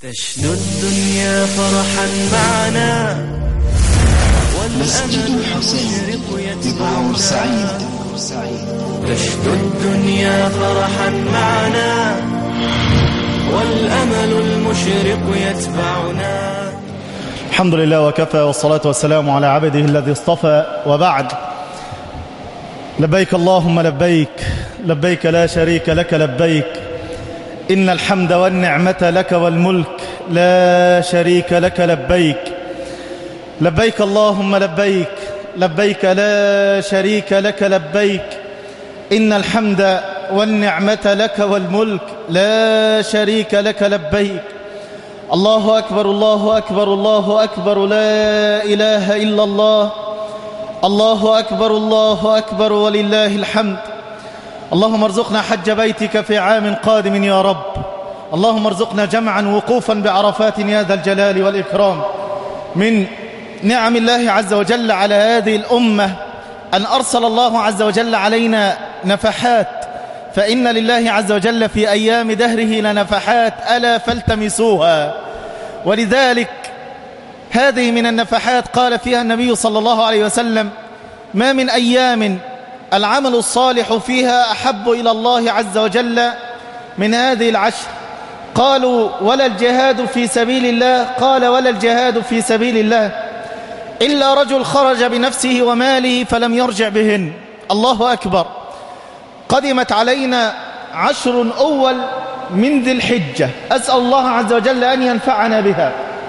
تشنو الدنيا فرحا معنا مسجد الحسين ببعور سعيد تشنو الدنيا فرحا معنا والأمل المشرق يتبعنا الحمد لله وكفى والصلاة والسلام على عبده الذي اصطفى وبعد لبيك اللهم لبيك لبيك لا شريك لك لبيك إن الحمد والنعمة لك والملك لا شريك لك لبيك لبيك اللهم لبيك لبيك لا شريك لك لبيك إن الحمد والنعمة لك والملك لا شريك لك لبيك الله أكبر الله أكبر الله أكبر لا إله إلا الله الله أكبر الله أكبر ولله الحمد اللهم ارزقنا حج بيتك في عام قادم يا رب اللهم ارزقنا جمعا وقوفا بعرفات يا ذا الجلال والإكرام من نعم الله عز وجل على هذه الأمة أن أرسل الله عز وجل علينا نفحات فإن لله عز وجل في أيام دهره لنفحات ألا فالتمسوها ولذلك هذه من النفحات قال فيها النبي صلى الله عليه وسلم ما من أيام العمل الصالح فيها أحب إلى الله عز وجل من هذه العشر قالوا ولا الجهاد في سبيل الله قال ولا الجهاد في سبيل الله إلا رجل خرج بنفسه وماله فلم يرجع بهن الله أكبر قدمت علينا عشر أول من ذي الحجة أسأل الله عز وجل أن ينفعنا بها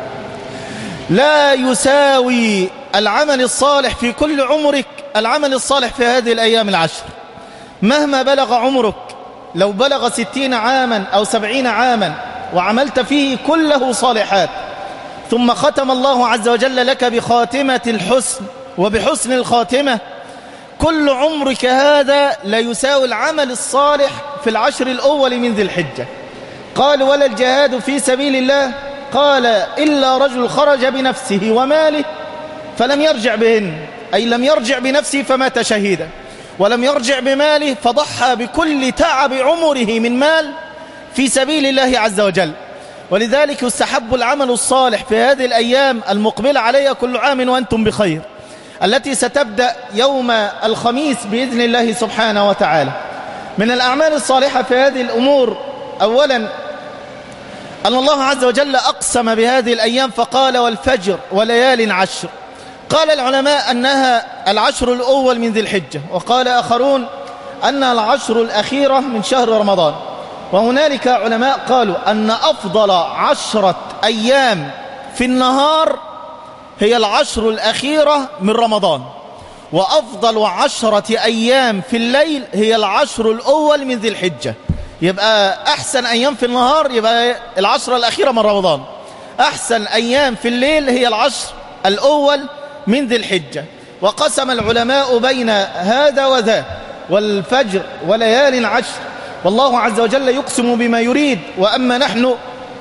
لا يساوي العمل الصالح في كل عمرك العمل الصالح في هذه الأيام العشر مهما بلغ عمرك لو بلغ ستين عاما أو سبعين عاما وعملت فيه كله صالحات ثم ختم الله عز وجل لك بخاتمة الحسن وبحسن الخاتمة كل عمرك هذا لا يساوي العمل الصالح في العشر الأول من ذي الحجة قال ولا الجهاد في سبيل الله قال إلا رجل خرج بنفسه وماله فلم يرجع بهن أي لم يرجع بنفسه فمات شهيدا ولم يرجع بماله فضحى بكل تعب عمره من مال في سبيل الله عز وجل ولذلك يستحب العمل الصالح في هذه الأيام المقبلة عليها كل عام وأنتم بخير التي ستبدأ يوم الخميس بإذن الله سبحانه وتعالى من الأعمال الصالحة في هذه الأمور أولا أن الله عز وجل أقسم بهذه الأيام فقال والفجر وليال عشر قال العلماء أنها العشر الأول من ذي الحجة وقال آخرون أنها العشر الأخيرة من شهر رمضان وهنالك علماء قالوا أن أفضل عشرة أيام في النهار هي العشر الأخيرة من رمضان وأفضل عشرة أيام في الليل هي العشر الأول من ذي الحجة يبقى أحسن أيام في النهار يبقى العشرة الأخيرة من رمضان أحسن أيام في الليل هي العشر الأول من ذي الحجة وقسم العلماء بين هذا وذا والفجر وليال عشر والله عز وجل يقسم بما يريد وأما نحن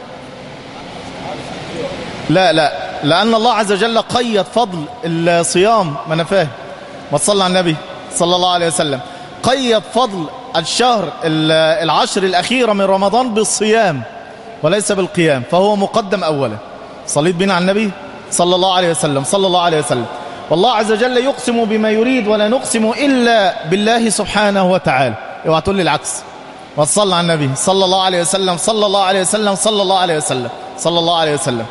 لا لا لأن الله عز وجل قيد فضل الصيام ما أنا فاهم ما تصلى على النبي صلى الله عليه وسلم قيد فضل الشهر العشر الأخيرة من رمضان بالصيام وليس بالقيام فهو مقدم أولا صليت بنا على النبي صلى الله عليه وسلم صلى الله عليه وسلم والله عز وجل يقسم بما يريد ولا نقسم إلا بالله سبحانه وتعالى اوعى تقول لي العكس وصلى على النبي صلى الله عليه وسلم صلى الله عليه وسلم صلى الله عليه وسلم صلى الله عليه وسلم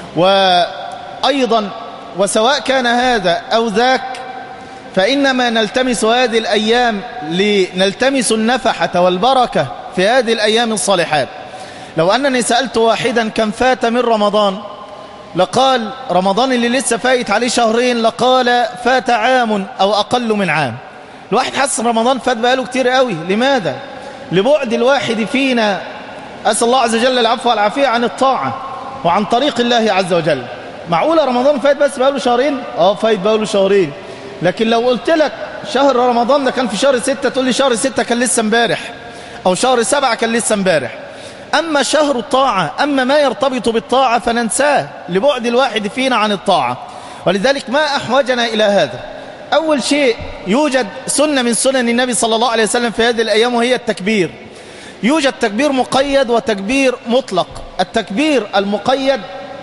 وأيضا وسواء كان هذا أو ذاك فإنما نلتمس هذه الأيام لنلتمس النفحة والبركة في هذه الأيام الصالحات لو أنني سألت واحدا كم فات من رمضان لقال رمضان اللي لسه فايت عليه شهرين لقال فات عام أو أقل من عام الواحد حس رمضان فات بقاله كتير قوي لماذا؟ لبعد الواحد فينا أسأل الله عز وجل العفو والعافية عن الطاعة وعن طريق الله عز وجل معقولة رمضان فات بس بقاله شهرين؟ اه فايت بقاله شهرين لكن لو قلت لك شهر رمضان ده كان في شهر ستة تقول لي شهر ستة كان لسه امبارح أو شهر سبعة كان لسه امبارح أما شهر الطاعة أما ما يرتبط بالطاعة فننساه لبعد الواحد فينا عن الطاعة ولذلك ما أحوجنا إلى هذا أول شيء يوجد سنة من سنن النبي صلى الله عليه وسلم في هذه الأيام وهي التكبير يوجد تكبير مقيد وتكبير مطلق التكبير المقيد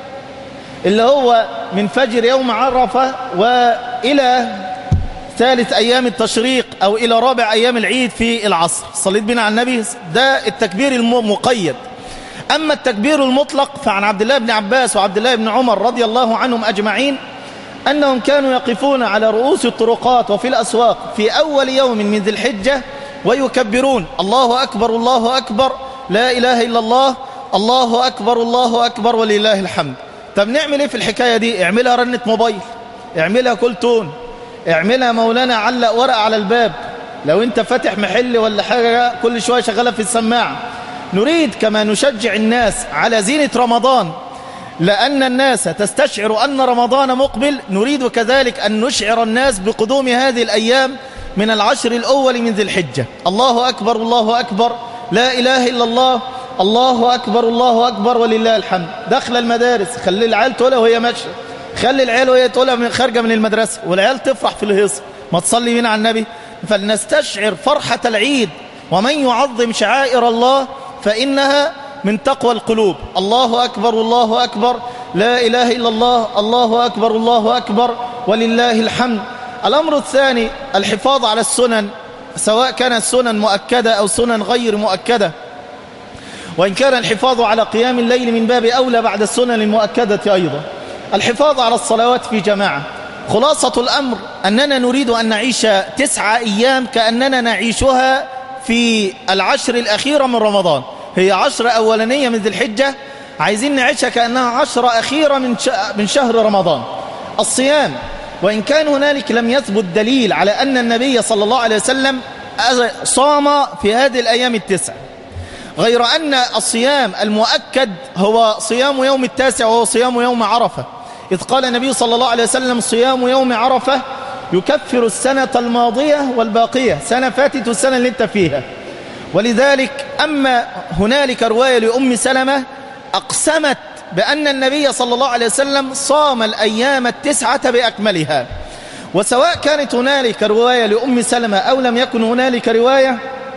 اللي هو من فجر يوم عرفة وإلى ثالث أيام التشريق أو إلى رابع أيام العيد في العصر صليت بنا على النبي ده التكبير المقيد أما التكبير المطلق فعن عبد الله بن عباس وعبد الله بن عمر رضي الله عنهم أجمعين أنهم كانوا يقفون على رؤوس الطرقات وفي الأسواق في أول يوم من ذي الحجة ويكبرون الله أكبر الله أكبر لا إله إلا الله الله أكبر الله أكبر ولله الحمد طب نعمل إيه في الحكاية دي اعملها رنة موبايل اعملها كل تون اعملها مولانا علق ورقة على الباب لو انت فاتح محل ولا حاجة كل شوية شغالة في السماعة نريد كما نشجع الناس على زينة رمضان لأن الناس تستشعر أن رمضان مقبل نريد كذلك أن نشعر الناس بقدوم هذه الأيام من العشر الأول من ذي الحجة الله أكبر الله أكبر لا إله إلا الله الله أكبر الله أكبر ولله الحمد دخل المدارس خلي العيال تقولها وهي ماشية خلي العيال وهي تقولها من خارجة من المدرسة والعيال تفرح في الهيصة ما تصلي بينا على النبي فلنستشعر فرحة العيد ومن يعظم شعائر الله فإنها من تقوى القلوب الله أكبر الله أكبر لا إله إلا الله الله أكبر الله أكبر ولله الحمد الأمر الثاني الحفاظ على السنن سواء كانت سنن مؤكدة أو سنن غير مؤكدة وإن كان الحفاظ على قيام الليل من باب أولى بعد السنن المؤكدة أيضا الحفاظ على الصلوات في جماعة خلاصة الأمر أننا نريد أن نعيش تسعة أيام كأننا نعيشها في العشر الأخيرة من رمضان هي عشر أولانية من ذي الحجة عايزين نعيشها كأنها عشر أخيرة من من شهر رمضان الصيام وإن كان هنالك لم يثبت دليل على أن النبي صلى الله عليه وسلم صام في هذه الأيام التسع غير أن الصيام المؤكد هو صيام يوم التاسع وهو صيام يوم عرفة إذ قال النبي صلى الله عليه وسلم صيام يوم عرفة يكفر السنة الماضية والباقية سنة فاتت السنة اللي انت فيها ولذلك أما هنالك رواية لأم سلمة أقسمت بأن النبي صلى الله عليه وسلم صام الأيام التسعة بأكملها وسواء كانت هنالك رواية لأم سلمة أو لم يكن هنالك رواية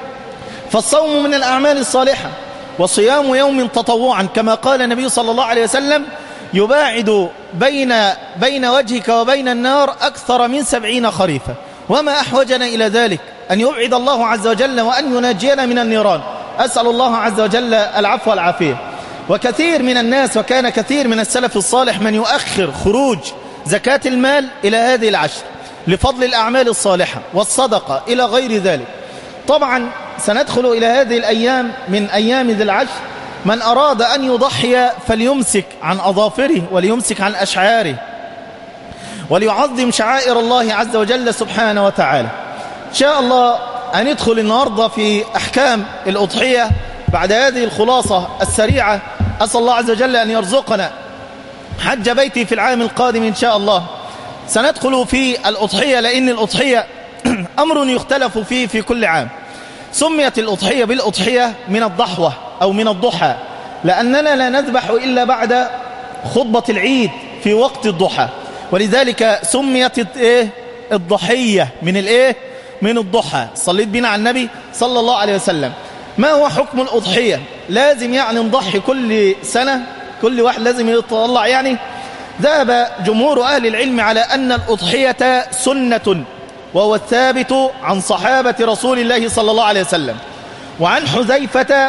فالصوم من الأعمال الصالحة وصيام يوم تطوعا كما قال النبي صلى الله عليه وسلم يباعد بين, بين وجهك وبين النار أكثر من سبعين خريفة وما أحوجنا إلى ذلك أن يبعد الله عز وجل وأن ينجينا من النيران أسأل الله عز وجل العفو والعافية وكثير من الناس وكان كثير من السلف الصالح من يؤخر خروج زكاة المال إلى هذه العشر لفضل الأعمال الصالحة والصدقة إلى غير ذلك طبعا سندخل إلى هذه الأيام من أيام ذي العشر من أراد أن يضحي فليمسك عن أظافره وليمسك عن أشعاره وليعظم شعائر الله عز وجل سبحانه وتعالى إن شاء الله هندخل النهاردة في أحكام الأضحية بعد هذه الخلاصة السريعة أسأل الله عز وجل أن يرزقنا حج بيتي في العام القادم إن شاء الله سندخل في الأضحية لأن الأضحية أمر يختلف فيه في كل عام سميت الأضحية بالأضحية من الضحوة أو من الضحى لأننا لا نذبح إلا بعد خطبة العيد في وقت الضحى ولذلك سميت إيه الضحية من الإيه من الضحى صليت بنا على النبي صلى الله عليه وسلم ما هو حكم الأضحية لازم يعني نضحي كل سنة كل واحد لازم يتطلع يعني ذهب جمهور أهل العلم على أن الأضحية سنة وهو الثابت عن صحابة رسول الله صلى الله عليه وسلم وعن حذيفة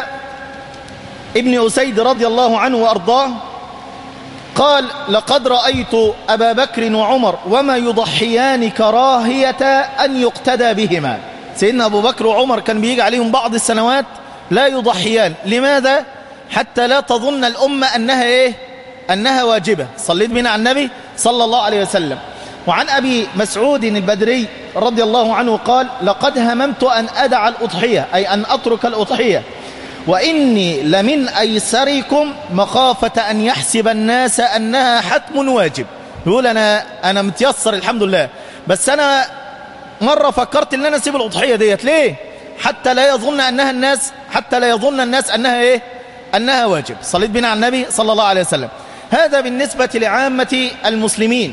ابن أسيد رضي الله عنه وأرضاه قال لقد رأيت أبا بكر وعمر وما يضحيان كراهية أن يقتدى بهما سيدنا أبو بكر وعمر كان بيجي عليهم بعض السنوات لا يضحيان لماذا؟ حتى لا تظن الأمة أنها إيه؟ أنها واجبة صليت بنا على النبي صلى الله عليه وسلم وعن أبي مسعود البدري رضي الله عنه قال لقد هممت أن أدع الأضحية أي أن أترك الأضحية وإني لمن أيسركم مخافة أن يحسب الناس أنها حتم واجب يقول أنا, أنا متيسر الحمد لله بس أنا مرة فكرت أن أنا أسيب الأضحية ديت ليه حتى لا يظن أنها الناس حتى لا يظن الناس أنها إيه أنها واجب صليت بنا على النبي صلى الله عليه وسلم هذا بالنسبة لعامة المسلمين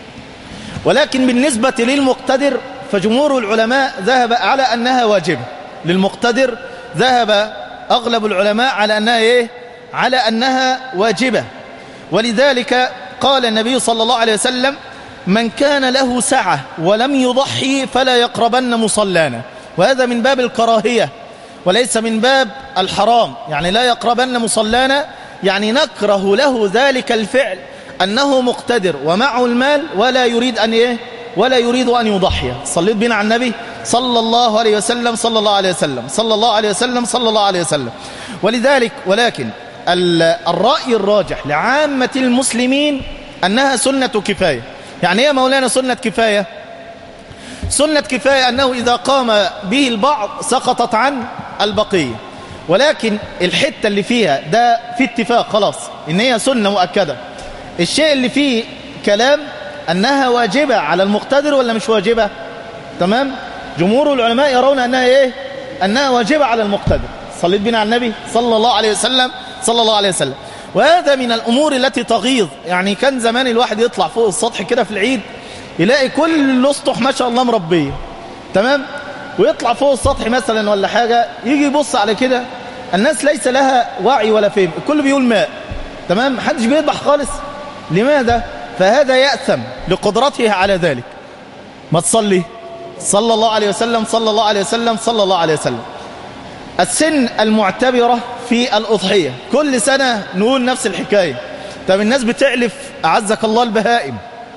ولكن بالنسبة للمقتدر فجمهور العلماء ذهب على أنها واجبة للمقتدر ذهب أغلب العلماء على أنها إيه؟ على أنها واجبة ولذلك قال النبي صلى الله عليه وسلم من كان له سعة ولم يضحي فلا يقربن مصلانا وهذا من باب الكراهية وليس من باب الحرام يعني لا يقربن مصلانا يعني نكره له ذلك الفعل أنه مقتدر ومعه المال ولا يريد أن إيه ولا يريد أن يضحي صليت بنا على النبي صلى الله عليه وسلم صلى الله عليه وسلم صلى الله عليه وسلم صلى الله عليه وسلم ولذلك ولكن الرأي الراجح لعامة المسلمين أنها سنة كفاية يعني ايه مولانا سنة كفاية سنة كفاية أنه إذا قام به البعض سقطت عن البقية ولكن الحتة اللي فيها ده في اتفاق خلاص إن هي سنة مؤكدة الشيء اللي فيه كلام أنها واجبة على المقتدر ولا مش واجبة تمام جمهور العلماء يرون أنها إيه أنها واجبة على المقتدر صليت بنا على النبي صلى الله عليه وسلم صلى الله عليه وسلم وهذا من الأمور التي تغيظ يعني كان زمان الواحد يطلع فوق السطح كده في العيد يلاقي كل الاسطح ما شاء الله مربيه تمام ويطلع فوق السطح مثلا ولا حاجة يجي يبص على كده الناس ليس لها وعي ولا فهم الكل بيقول ماء تمام محدش بيذبح خالص لماذا فهذا يأثم لقدرته على ذلك ما تصلي صلى الله عليه وسلم صلى الله عليه وسلم صلى الله عليه وسلم السن المعتبرة في الأضحية كل سنة نقول نفس الحكاية طب الناس بتعلف أعزك الله البهائم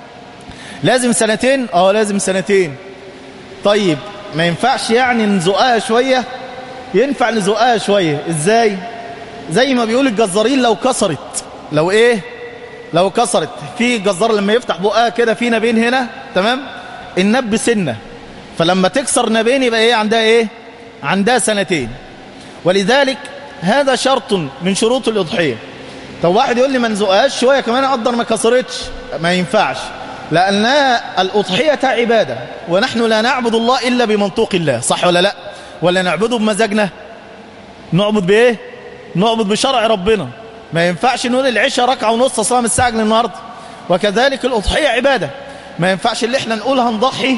لازم سنتين اه لازم سنتين طيب ما ينفعش يعني نزقها شوية ينفع نزقها شوية ازاي زي ما بيقول الجزارين لو كسرت لو ايه لو كسرت في جزار لما يفتح بقها كده في نبين هنا تمام النب سنة فلما تكسر نبين يبقى ايه عندها ايه عندها سنتين ولذلك هذا شرط من شروط الأضحية طب واحد يقول لي ما نزقهاش شوية كمان أقدر ما كسرتش ما ينفعش لأنها الأضحية عبادة ونحن لا نعبد الله إلا بمنطوق الله صح ولا لا ولا نعبده بمزاجنا نعبد بإيه نعبد بشرع ربنا ما ينفعش نقول العشاء ركعة ونص صلاة من الساعة النهاردة وكذلك الأضحية عبادة ما ينفعش اللي احنا نقول هنضحي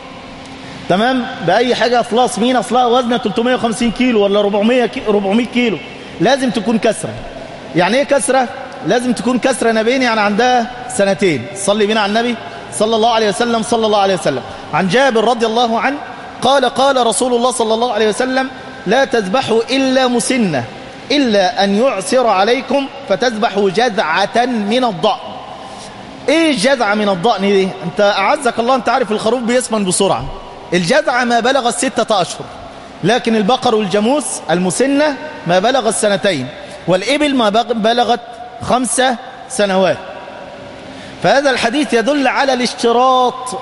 تمام بأي حاجة أصلها سمين أصلها وزنها 350 كيلو ولا 400 كيلو, 400 كيلو لازم تكون كسرة يعني ايه كسرة لازم تكون كسرة نبين يعني عندها سنتين صلي بنا على النبي صلى الله عليه وسلم صلى الله عليه وسلم عن جابر رضي الله عنه قال قال رسول الله صلى الله عليه وسلم لا تذبحوا إلا مسنة إلا أن يعسر عليكم فتذبحوا جذعة من الضأن ايه الجذعة من الضأن دي انت أعزك الله انت عارف الخروف بيسمن بسرعة الجذعة ما بلغ الستة أشهر لكن البقر والجاموس المسنة ما بلغ السنتين والإبل ما بلغت خمسة سنوات فهذا الحديث يدل على الاشتراط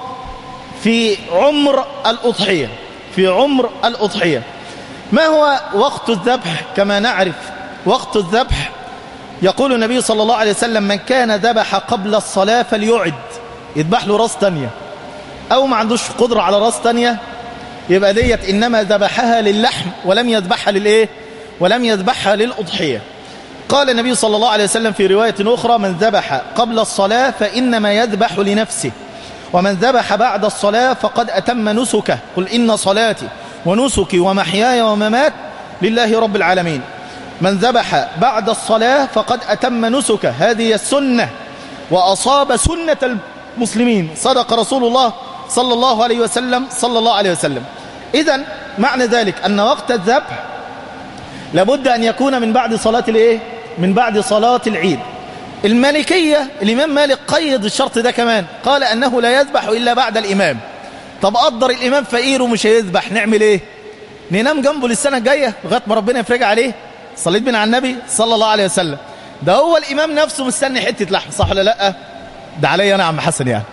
في عمر الأضحية في عمر الأضحية ما هو وقت الذبح كما نعرف وقت الذبح يقول النبي صلى الله عليه وسلم من كان ذبح قبل الصلاة فليعد يذبح له راس تانية أو ما عندوش قدرة على راس تانية يبقى ديت إنما ذبحها للحم ولم يذبحها للإيه ولم يذبحها للأضحية قال النبي صلى الله عليه وسلم في رواية أخرى من ذبح قبل الصلاة فإنما يذبح لنفسه ومن ذبح بعد الصلاة فقد أتم نسكه قل إن صلاتي ونسكي ومحياي وممات لله رب العالمين من ذبح بعد الصلاة فقد أتم نسكه هذه السنة وأصاب سنة المسلمين صدق رسول الله صلى الله عليه وسلم صلى الله عليه وسلم إذا معنى ذلك أن وقت الذبح لابد أن يكون من بعد صلاة الإيه؟ من بعد صلاة العيد المالكية الإمام مالك قيد الشرط ده كمان قال أنه لا يذبح إلا بعد الإمام طب قدر الإمام فقير ومش هيذبح نعمل إيه ننام جنبه للسنة الجاية لغاية ما ربنا يفرج عليه صليت بنا على النبي صلى الله عليه وسلم ده هو الإمام نفسه مستني حتة لحم صح ولا لأ ده عليا أنا عم حسن يعني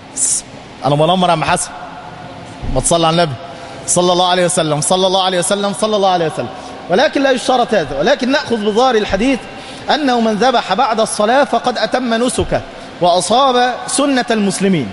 أنا منمر عم حسن ما تصلى على النبي صلى الله عليه وسلم صلى الله عليه وسلم صلى الله عليه وسلم ولكن لا يشترط هذا ولكن نأخذ بظاهر الحديث أنه من ذبح بعد الصلاة فقد أتم نسكه وأصاب سنة المسلمين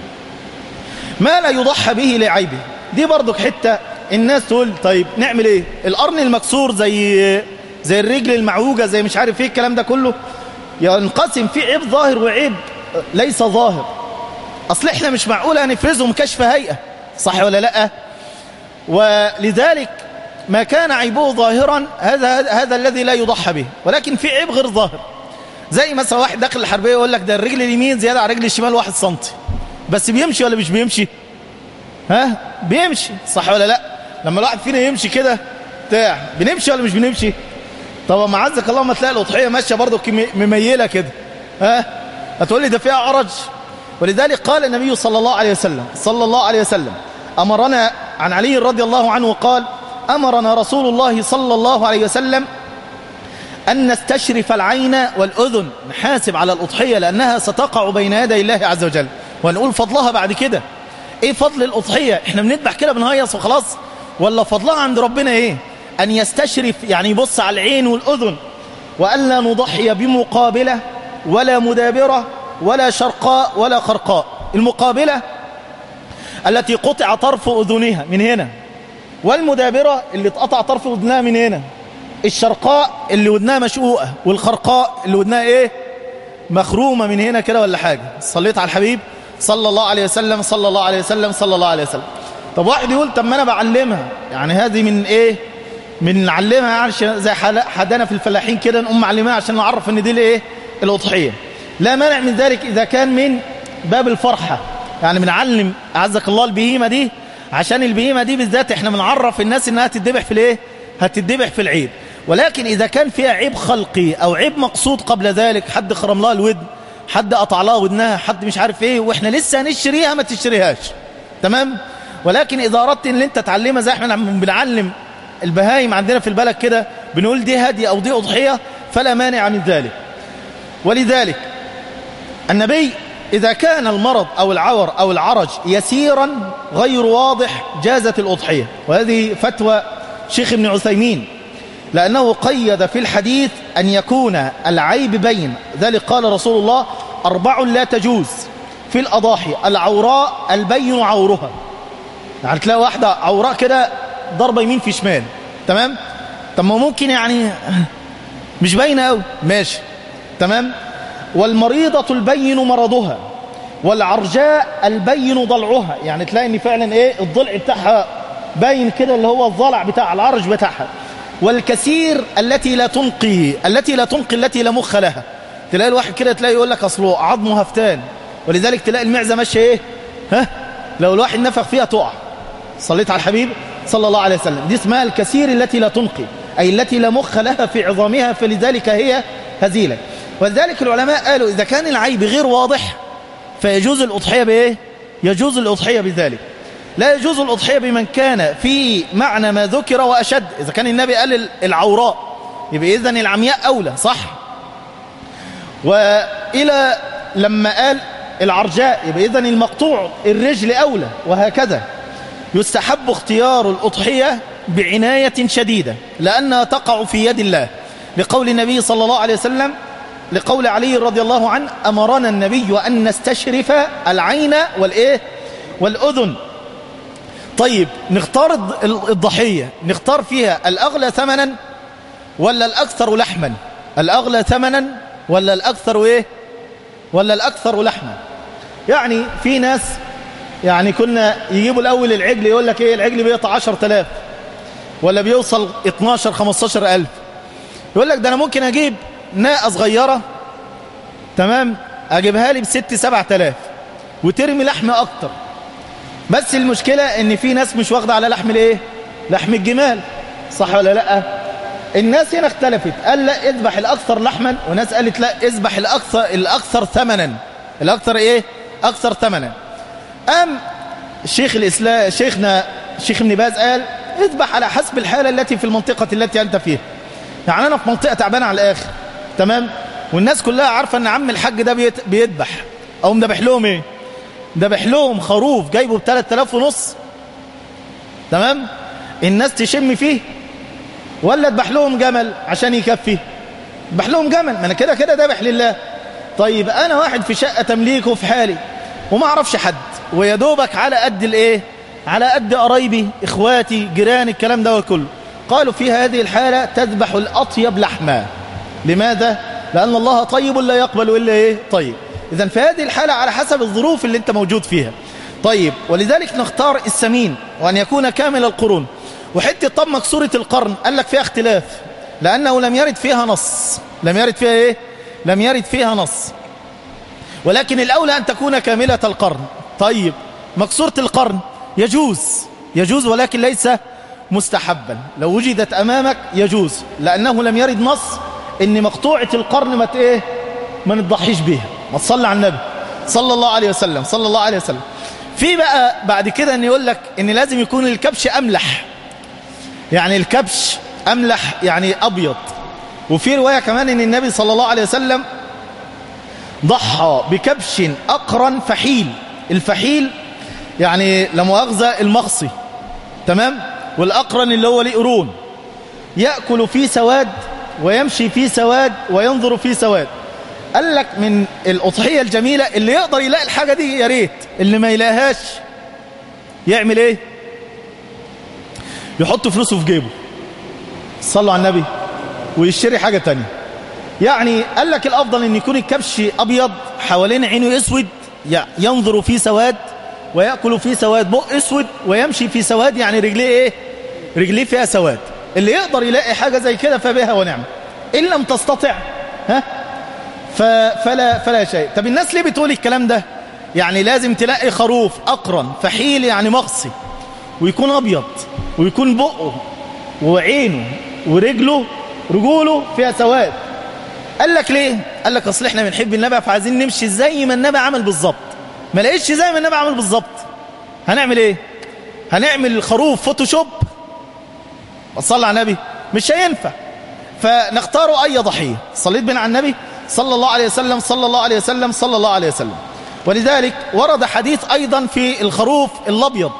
ما لا يضحى به لعيبه دي برضك حتة الناس تقول طيب نعمل ايه القرن المكسور زي زي الرجل المعوجة زي مش عارف ايه الكلام ده كله ينقسم في عيب ظاهر وعيب ليس ظاهر اصل احنا مش معقول هنفرزهم كشف هيئة صح ولا لا ولذلك ما كان عيبه ظاهرا هذا هذا الذي لا يضحى به ولكن في عيب غير ظاهر زي مثلا واحد داخل الحربيه يقول لك ده الرجل اليمين زياده على الرجل الشمال واحد سنتي بس بيمشي ولا مش بيمشي ها بيمشي صح ولا لا لما الواحد فينا يمشي كده بتاع بنمشي ولا مش بنمشي طب ما عزك الله ما تلاقي الاضحيه ماشيه برضه مميله كده ها هتقول لي ده فيها عرج ولذلك قال النبي صلى الله عليه وسلم صلى الله عليه وسلم امرنا عن علي رضي الله عنه قال امرنا رسول الله صلى الله عليه وسلم أن نستشرف العين والأذن نحاسب على الأضحية لأنها ستقع بين يدي الله عز وجل ونقول فضلها بعد كده إيه فضل الأضحية إحنا بنذبح كده بنهيص وخلاص ولا فضلها عند ربنا إيه أن يستشرف يعني يبص على العين والأذن وألا نضحي بمقابلة ولا مدابرة ولا شرقاء ولا خرقاء المقابلة التي قطع طرف أذنها من هنا والمدابرة اللي اتقطع طرف أذنها من هنا الشرقاء اللي ودنها مشقوقة والخرقاء اللي ودنها ايه مخرومة من هنا كده ولا حاجة صليت على الحبيب صلى الله عليه وسلم صلى الله عليه وسلم صلى الله عليه وسلم طب واحد يقول طب ما انا بعلمها يعني هذه من ايه من نعلمها يعني زي حدنا في الفلاحين كده نقوم معلمها عشان نعرف ان دي الايه الاضحيه لا مانع من ذلك اذا كان من باب الفرحه يعني بنعلم اعزك الله البهيمه دي عشان البهيمه دي بالذات احنا بنعرف الناس انها تتذبح في الايه هتتذبح في العيد ولكن إذا كان فيها عيب خلقي أو عيب مقصود قبل ذلك حد خرم لها الودن حد قطع لها ودنها حد مش عارف ايه واحنا لسه هنشتريها ما تشتريهاش تمام ولكن إذا أردت ان انت تعلمها زي احنا بنعلم البهايم عندنا في البلد كده بنقول دي هدي أو دي أضحية فلا مانع من ذلك ولذلك النبي إذا كان المرض أو العور أو العرج يسيرا غير واضح جازت الأضحية وهذه فتوى شيخ ابن عثيمين لأنه قيد في الحديث أن يكون العيب بين ذلك قال رسول الله أربع لا تجوز في الأضاحي العوراء البين عورها يعني تلاقي واحدة عوراء كده ضربة يمين في شمال تمام طب ما ممكن يعني مش باينه قوي ماشي تمام والمريضة البين مرضها والعرجاء البين ضلعها يعني تلاقي ان فعلا ايه الضلع بتاعها باين كده اللي هو الضلع بتاع العرج بتاعها والكثير التي لا تنقي التي لا تنقي التي لا مخ لها تلاقي الواحد كده تلاقي يقول لك اصله عظمه هفتان ولذلك تلاقي المعزه ماشيه ايه ها لو الواحد نفخ فيها تقع صليت على الحبيب صلى الله عليه وسلم دي اسمها الكثير التي لا تنقي أي التي لا مخ لها في عظامها فلذلك هي هزيلة ولذلك العلماء قالوا إذا كان العيب غير واضح فيجوز الأضحية بإيه؟ يجوز الأضحية بذلك لا يجوز الأضحية بمن كان في معنى ما ذكر وأشد إذا كان النبي قال العوراء يبقى إذن العمياء أولى صح وإلى لما قال العرجاء يبقى إذن المقطوع الرجل أولى وهكذا يستحب اختيار الأضحية بعناية شديدة لأنها تقع في يد الله لقول النبي صلى الله عليه وسلم لقول علي رضي الله عنه أمرنا النبي أن نستشرف العين والإيه والأذن طيب نختار الضحية نختار فيها الأغلى ثمنا ولا الأكثر لحما الأغلى ثمنا ولا الأكثر إيه ولا الأكثر لحما يعني في ناس يعني كنا يجيبوا الأول العجل يقول لك إيه العجل بيقطع 10000 ولا بيوصل 12 15000 يقول لك ده أنا ممكن أجيب ناقة صغيرة تمام أجيبها لي بست 7000 وترمي لحم أكتر بس المشكلة ان في ناس مش واخدة على لحم الايه لحم الجمال صح ولا لا الناس هنا اختلفت قال لا اذبح الاكثر لحما وناس قالت لا اذبح الاكثر الاكثر ثمنا الاكثر ايه اكثر ثمنا قام شيخ الاسلام شيخنا شيخ ابن باز قال اذبح على حسب الحالة التي في المنطقة التي انت فيها يعني انا في منطقة تعبانة على الاخر تمام والناس كلها عارفة ان عم الحاج ده بيذبح او مذبح لهم ايه ذبح لهم خروف جايبه ب 3000 ونص تمام الناس تشم فيه ولا اذبح لهم جمل عشان يكفي اذبح لهم جمل ما انا كده كده ذبح لله طيب انا واحد في شقه تمليكه في حالي وما اعرفش حد ويا دوبك على قد الايه على قد قرايبي اخواتي جيراني الكلام ده كله قالوا في هذه الحاله تذبح الاطيب لحما لماذا لان الله طيب لا يقبل الا ايه طيب إذا في هذه الحالة على حسب الظروف اللي أنت موجود فيها طيب ولذلك نختار السمين وأن يكون كامل القرون وحتة طب مكسورة القرن قال لك فيها اختلاف لأنه لم يرد فيها نص لم يرد فيها ايه لم يرد فيها نص ولكن الأولى أن تكون كاملة القرن طيب مكسورة القرن يجوز يجوز ولكن ليس مستحبا لو وجدت أمامك يجوز لأنه لم يرد نص إن مقطوعة القرن ما ت- ايه ما نضحيش بيها ما تصلي على النبي صلى الله عليه وسلم صلى الله عليه وسلم في بقى بعد كده ان يقول لك ان لازم يكون الكبش املح يعني الكبش املح يعني ابيض وفي روايه كمان ان النبي صلى الله عليه وسلم ضحى بكبش اقرن فحيل الفحيل يعني لا مؤاخذه المغصي تمام والاقرن اللي هو ليه قرون ياكل في سواد ويمشي في سواد وينظر في سواد قال لك من الأضحية الجميلة اللي يقدر يلاقي الحاجة دي يا ريت اللي ما يلاقيهاش يعمل ايه يحط فلوسه في جيبه صلوا على النبي ويشتري حاجة تانية يعني قال لك الأفضل أن يكون الكبش أبيض حوالين عينه أسود ي- ينظر في سواد ويأكل في سواد بق أسود ويمشي في سواد يعني رجليه إيه رجليه فيها سواد اللي يقدر يلاقي حاجة زي كده فبها ونعم إن لم تستطع ها ف- فلا فلا شيء طب الناس ليه بتقول الكلام ده يعني لازم تلاقي خروف أقرن فحيل يعني مغصي ويكون أبيض ويكون بقه وعينه ورجله رجوله فيها سواد قال لك ليه قال لك اصل احنا بنحب النبي فعايزين نمشي زي ما النبي عمل بالظبط ما لقيتش زي ما النبي عمل بالظبط هنعمل ايه هنعمل الخروف فوتوشوب صلى على النبي مش هينفع فنختار اي ضحيه صليت بنا على النبي صلى الله عليه وسلم صلى الله عليه وسلم صلى الله عليه وسلم ولذلك ورد حديث ايضا في الخروف الابيض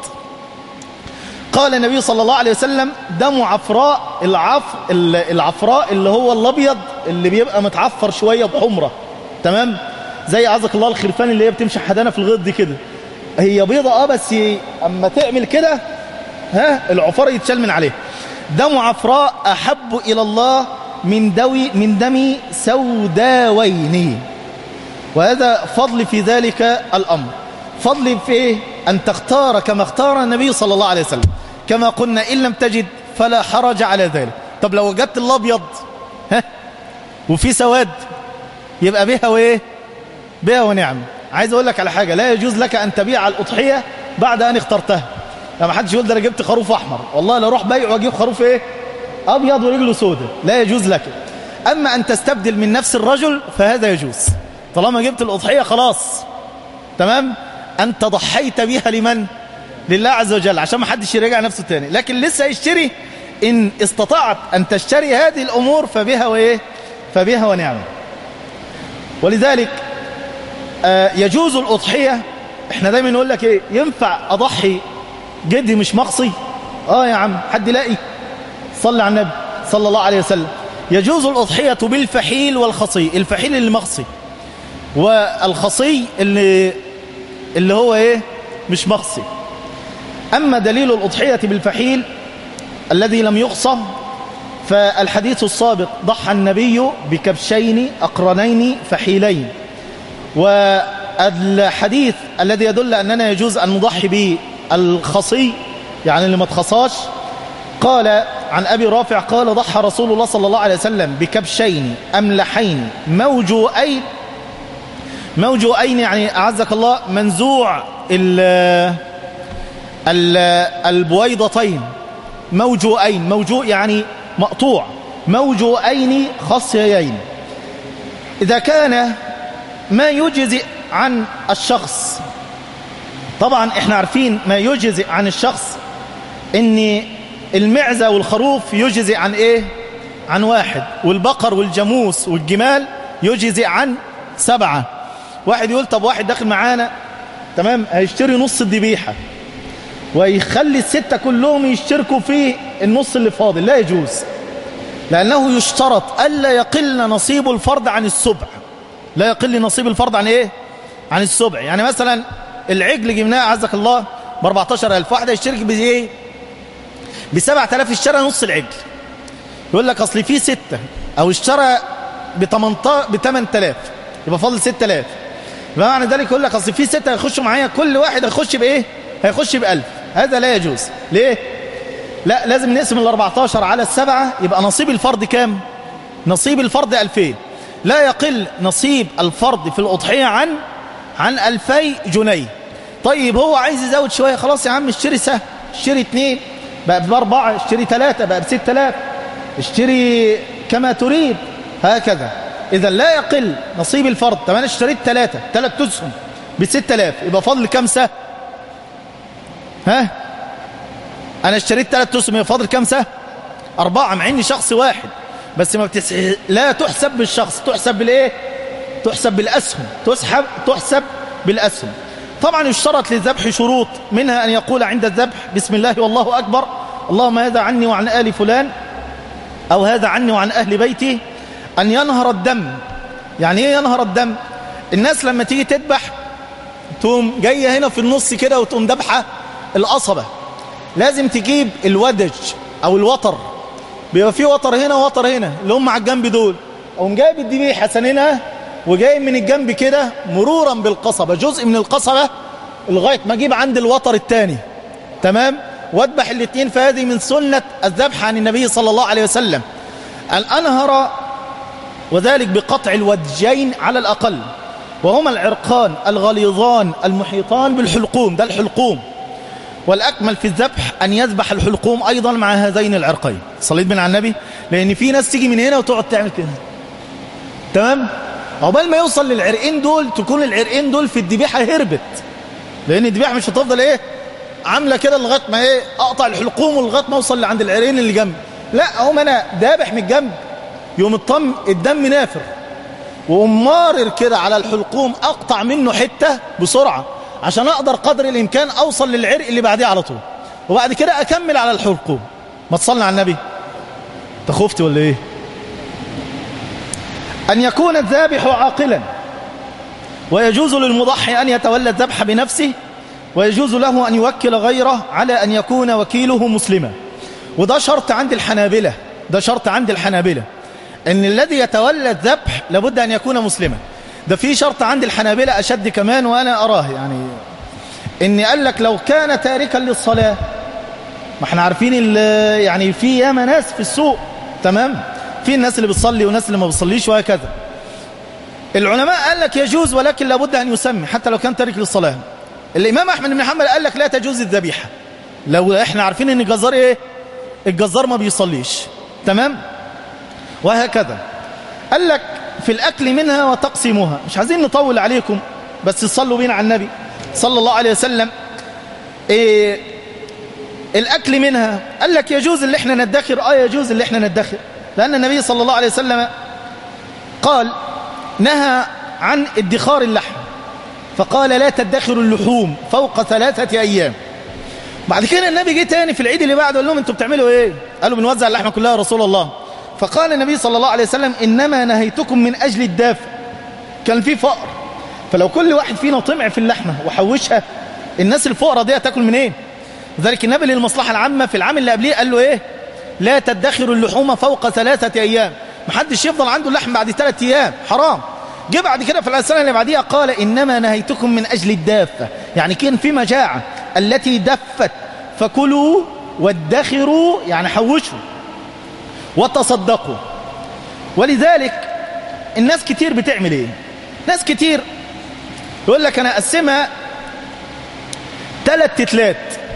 قال النبي صلى الله عليه وسلم دم عفراء العف العفراء اللي هو الابيض اللي بيبقى متعفر شويه بحمره تمام زي عزك الله الخرفان اللي هي بتمشي حدانه في الغيط دي كده هي بيضه اه بس اما تعمل كده ها العفار يتشال من عليه دم عفراء احب الى الله من دوي من دم سوداوين وهذا فضل في ذلك الامر فضل في ايه ان تختار كما اختار النبي صلى الله عليه وسلم كما قلنا ان لم تجد فلا حرج على ذلك طب لو وجدت الابيض ها وفي سواد يبقى بها وايه بها ونعم عايز اقول لك على حاجه لا يجوز لك ان تبيع الاضحيه بعد ان اخترتها لما حدش يقول ده انا جبت خروف احمر والله لا اروح بيع واجيب خروف ايه ابيض ورجله سوداء لا يجوز لك اما ان تستبدل من نفس الرجل فهذا يجوز طالما جبت الاضحيه خلاص تمام انت ضحيت بها لمن لله عز وجل عشان ما حدش يراجع نفسه تاني لكن لسه يشتري ان استطعت ان تشتري هذه الامور فبها وايه فبها ونعمه ولذلك آه يجوز الاضحيه احنا دايما نقول لك ايه ينفع اضحي جدي مش مقصي اه يا عم حد يلاقي صلى على النبي صلى الله عليه وسلم يجوز الأضحية بالفحيل والخصي الفحيل اللي مخصي والخصي اللي اللي هو ايه مش مخصي أما دليل الأضحية بالفحيل الذي لم يخصى فالحديث السابق ضحى النبي بكبشين أقرنين فحيلين والحديث الذي يدل أننا يجوز أن نضحي بالخصي يعني اللي ما تخصاش قال عن أبي رافع قال ضحى رسول الله صلى الله عليه وسلم بكبشين أملحين موجوئين موجوئين يعني أعزك الله منزوع ال ال البويضتين موجوئين موجوء يعني مقطوع موجوئين خصيين إذا كان ما يجزئ عن الشخص طبعا احنا عارفين ما يجزئ عن الشخص ان المعزة والخروف يجزئ عن ايه عن واحد والبقر والجاموس والجمال يجزئ عن سبعة واحد يقول طب واحد داخل معانا تمام هيشتري نص الذبيحة ويخلي الستة كلهم يشتركوا في النص اللي فاضل لا يجوز لأنه يشترط ألا يقل نصيب الفرد عن السبع لا يقل نصيب الفرد عن ايه عن السبع يعني مثلا العجل جبناه عزك الله ب 14000 واحد يشترك بايه ب 7000 اشترى نص العجل يقول لك اصل في ستة او اشترى ب 18 ب 8000 يبقى فاضل 6000 يبقى معنى ذلك يقول لك اصل في ستة هيخشوا معايا كل واحد هيخش بايه هيخش ب 1000 هذا لا يجوز ليه لا لازم نقسم ال 14 على السبعة يبقى نصيب الفرد كام نصيب الفرد 2000 لا يقل نصيب الفرد في الأضحية عن عن 2000 جنيه طيب هو عايز يزود شوية خلاص يا عم اشتري سهم اشتري اثنين بقى بأربعة اشتري ثلاثة بقى بستة آلاف اشتري كما تريد هكذا إذا لا يقل نصيب الفرد طب أنا اشتريت ثلاثة ثلاث تسهم بستة آلاف يبقى فضل كم سهم ها أنا اشتريت ثلاث تسهم يبقى فاضل كم سهم أربعة مع إني شخص واحد بس ما بتس... لا تحسب بالشخص تحسب بالإيه تحسب بالأسهم تسحب تحسب بالأسهم طبعا يشترط للذبح شروط منها أن يقول عند الذبح بسم الله والله أكبر اللهم هذا عني وعن آل فلان أو هذا عني وعن أهل بيتي أن ينهر الدم يعني إيه ينهر الدم الناس لما تيجي تذبح تقوم جاية هنا في النص كده وتقوم ذبحة القصبة لازم تجيب الودج أو الوتر بيبقى فيه وتر هنا ووتر هنا اللي هم على الجنب دول أقوم جايب الذبيحة سنينها وجاي من الجنب كده مرورا بالقصبة جزء من القصبة لغاية ما اجيب عند الوتر الثاني تمام واذبح الاثنين فهذه من سنة الذبح عن النبي صلى الله عليه وسلم أن أنهر وذلك بقطع الودجين على الأقل وهما العرقان الغليظان المحيطان بالحلقوم ده الحلقوم والأكمل في الذبح أن يذبح الحلقوم أيضا مع هذين العرقين صليت بنا على النبي لأن في ناس تيجي من هنا وتقعد تعمل كده تمام عقبال ما يوصل للعرقين دول تكون العرقين دول في الذبيحة هربت لأن الذبيحة مش هتفضل إيه عاملة كده لغاية ما إيه أقطع الحلقوم ولغاية ما أوصل لعند العرقين اللي جنب لا أقوم أنا دابح من الجنب يوم الطم الدم نافر وأقوم مارر كده على الحلقوم أقطع منه حتة بسرعة عشان أقدر قدر الإمكان أوصل للعرق اللي بعديه على طول وبعد كده أكمل على الحلقوم ما تصلنا على النبي تخفت ولا إيه أن يكون الذابح عاقلا ويجوز للمضحي أن يتولى الذبح بنفسه ويجوز له أن يوكل غيره على أن يكون وكيله مسلما وده شرط عند الحنابلة ده شرط عند الحنابلة أن الذي يتولى الذبح لابد أن يكون مسلما ده في شرط عند الحنابلة أشد كمان وأنا أراه يعني إن قال لك لو كان تاركا للصلاة ما احنا عارفين يعني في ياما ناس في السوق تمام في الناس اللي بتصلي وناس اللي ما بتصليش وهكذا العلماء قال لك يجوز ولكن لابد أن يسمي حتى لو كان تارك للصلاة الإمام أحمد بن حنبل قال لك لا تجوز الذبيحة لو احنا عارفين ان الجزار ايه الجزار ما بيصليش تمام وهكذا قال لك في الأكل منها وتقسيمها مش عايزين نطول عليكم بس صلوا بينا على النبي صلى الله عليه وسلم إيه الأكل منها قال لك يجوز اللي احنا ندخر آه يجوز اللي احنا ندخر لأن النبي صلى الله عليه وسلم قال نهى عن ادخار اللحم فقال لا تدخر اللحوم فوق ثلاثة أيام بعد كده النبي جه تاني في العيد اللي بعده قال لهم انتوا بتعملوا ايه قالوا بنوزع اللحمة كلها يا رسول الله فقال النبي صلى الله عليه وسلم إنما نهيتكم من أجل الدافع كان في فقر فلو كل واحد فينا طمع في اللحمة وحوشها الناس الفقراء دي هتاكل منين إيه؟ ذلك النبي للمصلحة العامة في العام اللي قبليه قال له ايه لا تدخروا اللحوم فوق ثلاثة أيام محدش يفضل عنده اللحم بعد ثلاثة أيام حرام جه بعد كده في الأسنة اللي بعديها قال إنما نهيتكم من أجل الدافة يعني كان في مجاعة التي دفت فكلوا وادخروا يعني حوشوا وتصدقوا ولذلك الناس كتير بتعمل ايه ناس كتير يقول لك انا اقسمها ثلاث تتلات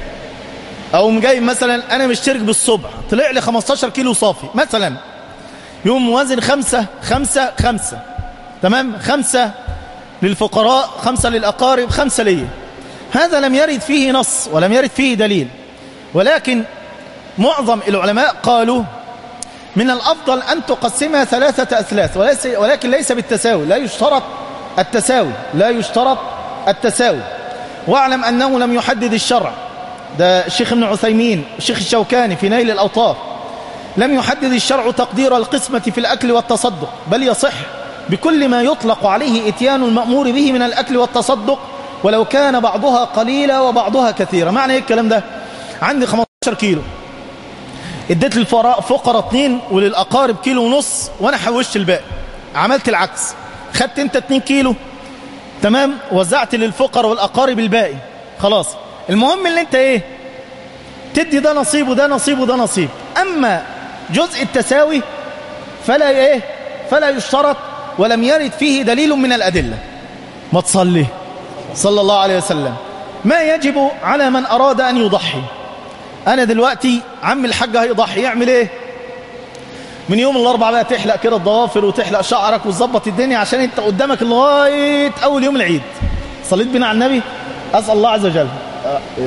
او جاي مثلا انا مشترك بالصبح طلع لي 15 كيلو صافي مثلا يوم موازن خمسة خمسة خمسة تمام خمسة للفقراء خمسة للأقارب خمسة لي هذا لم يرد فيه نص ولم يرد فيه دليل ولكن معظم العلماء قالوا من الأفضل أن تقسمها ثلاثة أثلاث وليس ولكن ليس بالتساوي لا يشترط التساوي لا يشترط التساوي واعلم أنه لم يحدد الشرع ده الشيخ ابن عثيمين الشيخ الشوكاني في نيل الأوطار لم يحدد الشرع تقدير القسمة في الأكل والتصدق بل يصح بكل ما يطلق عليه اتيان المأمور به من الأكل والتصدق ولو كان بعضها قليلة وبعضها كثيرة معنى ايه الكلام ده عندي 15 كيلو اديت للفقراء فقراء اتنين وللأقارب كيلو ونص وانا حوشت الباقي عملت العكس خدت انت اتنين كيلو تمام وزعت للفقراء والأقارب الباقي خلاص المهم اللي انت ايه تدي ده نصيب وده نصيب وده نصيب أما جزء التساوي فلا إيه فلا يشترط ولم يرد فيه دليل من الأدلة ما تصلي صلى الله عليه وسلم ما يجب على من أراد أن يضحي أنا دلوقتي عم الحاج هيضحي يعمل إيه من يوم الأربعاء بقى تحلق كده الضوافر وتحلق شعرك وتظبط الدنيا عشان انت قدامك لغاية أول يوم العيد صليت بنا على النبي أسأل الله عز وجل آه، إيه؟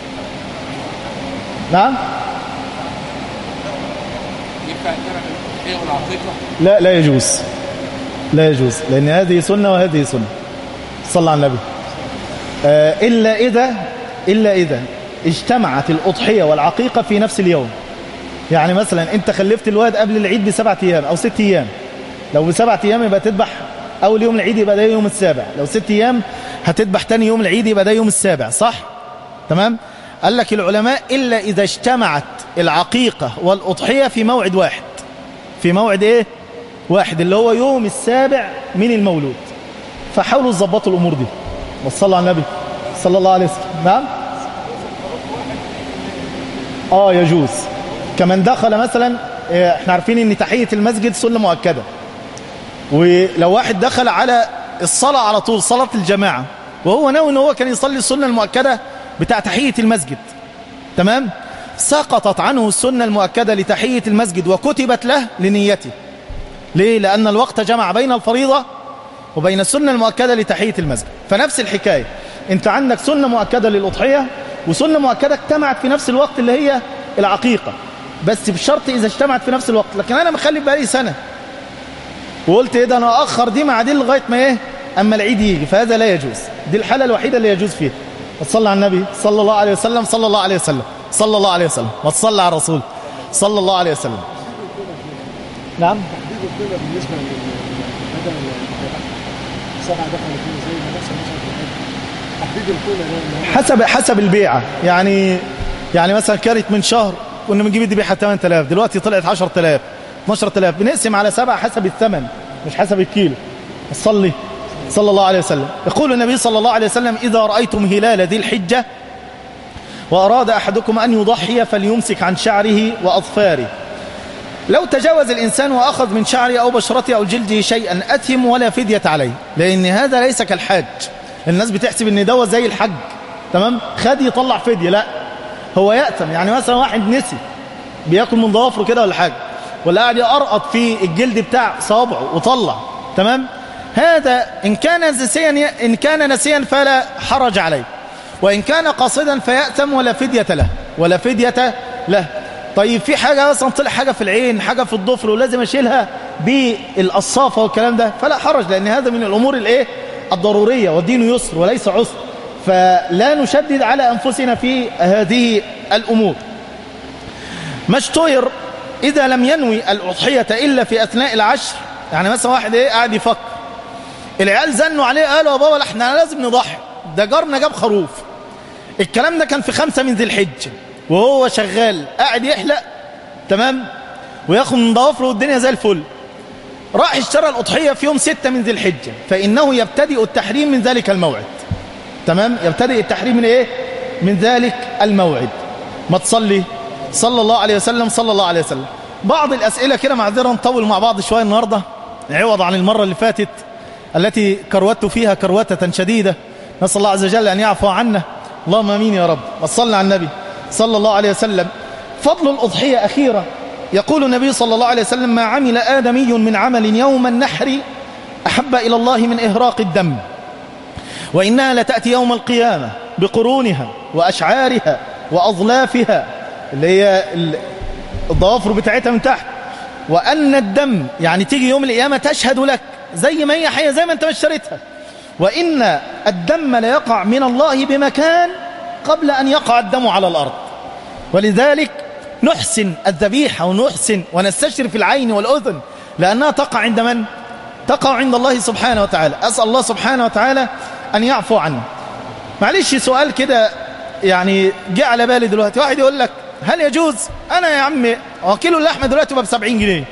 نعم لا لا يجوز لا يجوز لأن هذه سنة وهذه سنة صلى على النبي آه، إلا إذا إلا إذا اجتمعت الأضحية والعقيقة في نفس اليوم يعني مثلا أنت خلفت الواد قبل العيد بسبعة أيام أو ست أيام لو بسبعة أيام يبقى تذبح أول يوم العيد يبقى ده يوم السابع لو ست أيام هتذبح تاني يوم العيد يبقى ده يوم السابع صح؟ تمام؟ قال لك العلماء إلا إذا اجتمعت العقيقة والأضحية في موعد واحد في موعد إيه؟ واحد اللي هو يوم السابع من المولود فحاولوا تظبطوا الأمور دي وصلوا على النبي صلى الله عليه وسلم نعم آه يجوز كمان دخل مثلا آه، احنا عارفين ان تحية المسجد سنة مؤكدة ولو واحد دخل على الصلاة على طول صلاة الجماعة وهو ناوي ان هو كان يصلي السنة المؤكدة بتاع تحية المسجد تمام سقطت عنه السنة المؤكدة لتحية المسجد وكتبت له لنيته ليه؟ لأن الوقت جمع بين الفريضة وبين السنة المؤكدة لتحية المسجد فنفس الحكاية انت عندك سنة مؤكدة للأضحية وسنة مؤكدة اجتمعت في نفس الوقت اللي هي العقيقة بس بشرط إذا اجتمعت في نفس الوقت لكن أنا مخلي بقالي سنة وقلت ايه ده انا اخر دي مع دي لغايه ما ايه اما العيد يجي فهذا لا يجوز دي الحاله الوحيده اللي يجوز فيها وصلى على النبي صلى الله عليه وسلم صلى الله عليه وسلم صلى الله عليه وسلم وصلى على الرسول صلى الله عليه وسلم نعم تحديد القيمة بالنسبة لبدل سبعة دخل فيه زي ما نفس مثلا في الحج تحديد القيمة ده اللي هو حسب حسب البيعه يعني يعني مثلا كانت من شهر كنا بنجيب دي بيعها 8000 دلوقتي طلعت 10000 12000 بنقسم على سبعه حسب الثمن مش حسب الكيلو صلي صلى الله عليه وسلم يقول النبي صلى الله عليه وسلم إذا رأيتم هلال ذي الحجة وأراد أحدكم أن يضحي فليمسك عن شعره وأظفاره لو تجاوز الإنسان وأخذ من شعره أو بشرته أو جلده شيئا أثم ولا فدية عليه لأن هذا ليس كالحاج الناس بتحسب أن دوت زي الحج تمام خد يطلع فدية لا هو يأثم يعني مثلا واحد نسي بياكل من ضوافره كده ولا حاجة ولا قاعد يقرقط في الجلد بتاع صابعه وطلع تمام هذا إن كان نسيا إن كان نسيا فلا حرج عليه وإن كان قاصدا فيأثم ولا فدية له ولا فدية له طيب في حاجة مثلا طلع حاجة في العين حاجة في الضفر ولازم أشيلها بالقصافة والكلام ده فلا حرج لأن هذا من الأمور الإيه الضرورية والدين يسر وليس عسر فلا نشدد على أنفسنا في هذه الأمور ما اشتهر إذا لم ينوي الأضحية إلا في أثناء العشر يعني مثلا واحد إيه قاعد يفكر العيال زنوا عليه قالوا يا بابا احنا لازم نضحي ده جارنا جاب خروف الكلام ده كان في خمسة من ذي الحجة وهو شغال قاعد يحلق تمام وياخد من ضوافره والدنيا زي الفل راح اشترى الأضحية في يوم ستة من ذي الحجة فإنه يبتدئ التحريم من ذلك الموعد تمام يبتدئ التحريم من ايه من ذلك الموعد ما تصلي صلى الله عليه وسلم صلى الله عليه وسلم بعض الأسئلة كده معذرة نطول مع بعض شوية النهاردة عوض عن المرة اللي فاتت التي كروت فيها كروتة شديدة نسأل الله عز وجل أن يعفو عنا اللهم امين يا رب وصلنا على النبي صلى الله عليه وسلم فضل الأضحية أخيرا يقول النبي صلى الله عليه وسلم ما عمل آدمي من عمل يوم النحر أحب إلى الله من إهراق الدم وإنها لتأتي يوم القيامة بقرونها وأشعارها وأظلافها اللي هي الضوافر بتاعتها من تحت وأن الدم يعني تيجي يوم القيامة تشهد لك زي ما هي حية زي ما انت ما اشتريتها وإن الدم ليقع من الله بمكان قبل أن يقع الدم على الأرض ولذلك نحسن الذبيحة ونحسن ونستشرف العين والأذن لأنها تقع عند من؟ تقع عند الله سبحانه وتعالى أسأل الله سبحانه وتعالى أن يعفو عنا معلش سؤال كده يعني جه على بالي دلوقتي واحد يقول لك هل يجوز أنا يا عم كيلو اللحمة دلوقتي بقى ب 70 جنيه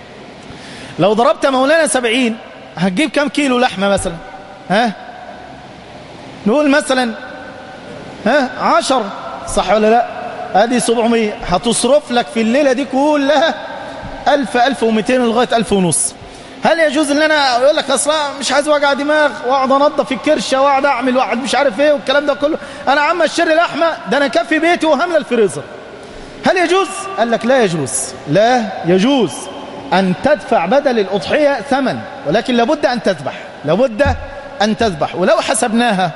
لو ضربت مولانا 70 هتجيب كام كيلو لحمة مثلا ها نقول مثلا ها 10 صح ولا لا ادي 700 هتصرف لك في الليلة دي كلها 1000 1200 لغاية 1000 ونص هل يجوز ان انا اقول لك اصلا مش عايز وجع دماغ واقعد انضف الكرشه واقعد اعمل واقعد مش عارف ايه والكلام ده كله انا عم اشتري لحمه ده انا كفي بيتي وهملى الفريزر هل يجوز قال لك لا يجوز لا يجوز ان تدفع بدل الاضحيه ثمن ولكن لابد ان تذبح لابد ان تذبح ولو حسبناها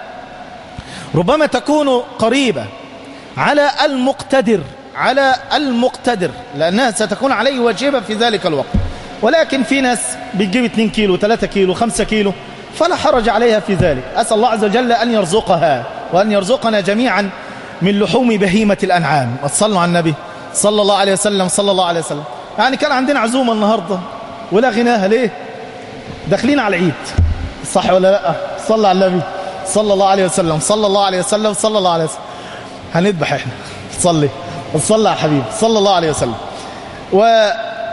ربما تكون قريبه على المقتدر على المقتدر لانها ستكون عليه واجبه في ذلك الوقت ولكن في ناس بتجيب 2 كيلو 3 كيلو 5 كيلو فلا حرج عليها في ذلك أسأل الله عز وجل أن يرزقها وأن يرزقنا جميعا من لحوم بهيمة الأنعام وصلوا على النبي صلى الله عليه وسلم صلى الله عليه وسلم يعني كان عندنا عزومة النهاردة ولا غناها ليه داخلين على العيد صح ولا لا صلى على النبي صلى الله عليه وسلم صلى الله عليه وسلم صلى الله عليه وسلم هنذبح احنا صلي صلى على حبيبي صلى الله عليه وسلم و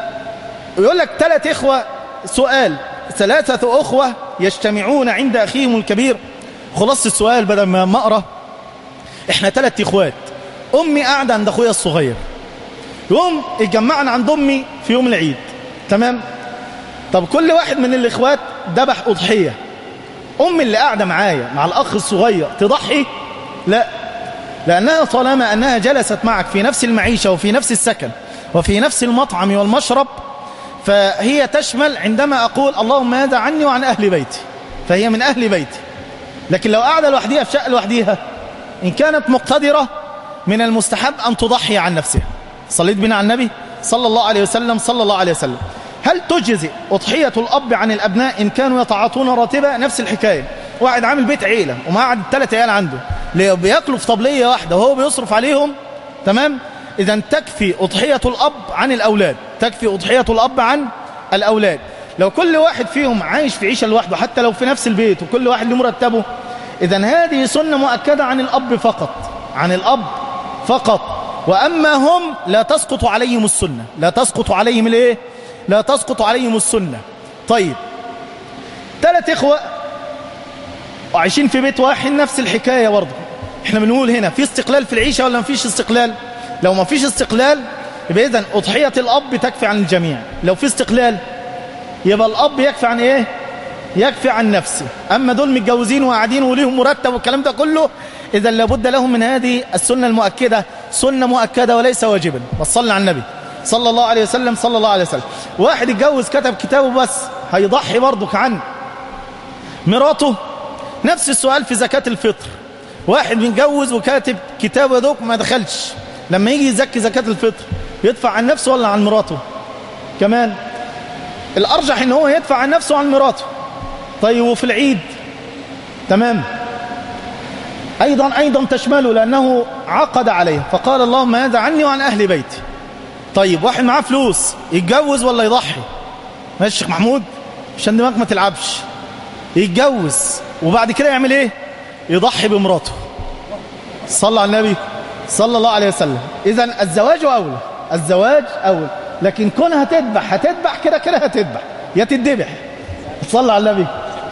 ويقول لك ثلاث إخوة سؤال ثلاثة أخوة يجتمعون عند أخيهم الكبير خلاص السؤال بدل ما أقرأ إحنا ثلاث إخوات أمي قاعدة عند أخويا الصغير يوم اتجمعنا عند أمي في يوم العيد تمام طب كل واحد من الإخوات ذبح أضحية أمي اللي قاعدة معايا مع الأخ الصغير تضحي لا لأنها طالما أنها جلست معك في نفس المعيشة وفي نفس السكن وفي نفس المطعم والمشرب فهي تشمل عندما أقول اللهم هذا عني وعن أهل بيتي فهي من أهل بيتي لكن لو قاعدة لوحديها في شقة لوحديها إن كانت مقتدرة من المستحب أن تضحي عن نفسها صليت بنا على النبي صلى الله عليه وسلم صلى الله عليه وسلم هل تجزي أضحية الأب عن الأبناء إن كانوا يتعاطون راتبة نفس الحكاية واحد عامل بيت عيلة ومقعد ثلاث عيال عنده بياكلوا في طبلية واحدة وهو بيصرف عليهم تمام إذا تكفي أضحية الأب عن الأولاد تكفي أضحية الأب عن الأولاد لو كل واحد فيهم عايش في عيشة لوحده حتى لو في نفس البيت وكل واحد له مرتبه إذا هذه سنة مؤكدة عن الأب فقط عن الأب فقط وأما هم لا تسقط عليهم السنة لا تسقط عليهم الايه لا تسقط عليهم السنة طيب ثلاث إخوة وعايشين في بيت واحد نفس الحكاية برضه احنا بنقول هنا في استقلال في العيشة ولا ما فيش استقلال لو ما فيش استقلال يبقى إذن أضحية الأب تكفي عن الجميع لو في استقلال يبقى الأب يكفي عن إيه يكفي عن نفسه أما دول متجوزين وقاعدين وليهم مرتب والكلام ده كله إذا لابد لهم من هذه السنة المؤكدة سنة مؤكدة وليس واجبا بس صلى على النبي صلى الله عليه وسلم صلى الله عليه وسلم واحد اتجوز كتب كتابه بس هيضحي برضك عن مراته نفس السؤال في زكاة الفطر واحد متجوز وكاتب كتابه دوك ما دخلش لما يجي يزكي زكاة الفطر يدفع عن نفسه ولا عن مراته كمان الأرجح ان هو يدفع عن نفسه وعن مراته طيب وفي العيد تمام أيضا أيضا تشمله لأنه عقد عليه فقال اللهم هذا عني وعن أهل بيتي طيب واحد معاه فلوس يتجوز ولا يضحي ماشي شيخ محمود عشان دماغك ما تلعبش يتجوز وبعد كده يعمل ايه يضحي بمراته صلى على النبي صلى الله عليه وسلم اذا الزواج اولى الزواج اولى لكن كونها تذبح هتذبح كده كده هتذبح يا تذبح صلى على النبي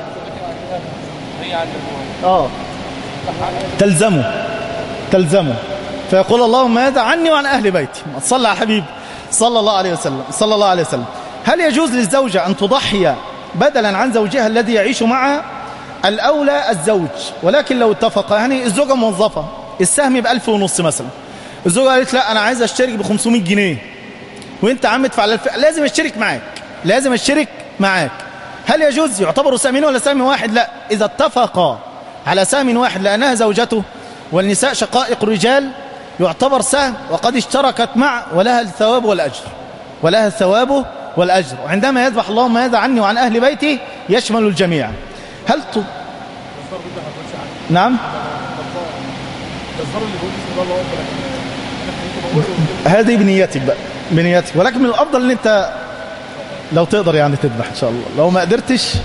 اه تلزمه تلزمه فيقول اللهم هذا عني وعن أهل بيتي صلى على حبيب صلى الله عليه وسلم صلى الله عليه وسلم هل يجوز للزوجة أن تضحي بدلا عن زوجها الذي يعيش معها الأولى الزوج ولكن لو اتفق يعني الزوجة موظفة السهم بألف ونص مثلا الزوجة قالت لا أنا عايز أشترك ب 500 جنيه وانت عم تدفع الف... لازم اشترك معاك لازم اشترك معاك هل يجوز يعتبروا سهمين ولا سهم واحد لا إذا اتفقا على سهم واحد لأنها زوجته والنساء شقائق رجال يعتبر سهم وقد اشتركت مع ولها الثواب والأجر ولها الثواب والأجر وعندما يذبح اللهم هذا عني وعن أهل بيتي يشمل الجميع هل ت... نعم هذه بنيتك بقى بنيتك ولكن من الأفضل ان انت لو تقدر يعني تذبح ان شاء الله لو ما قدرتش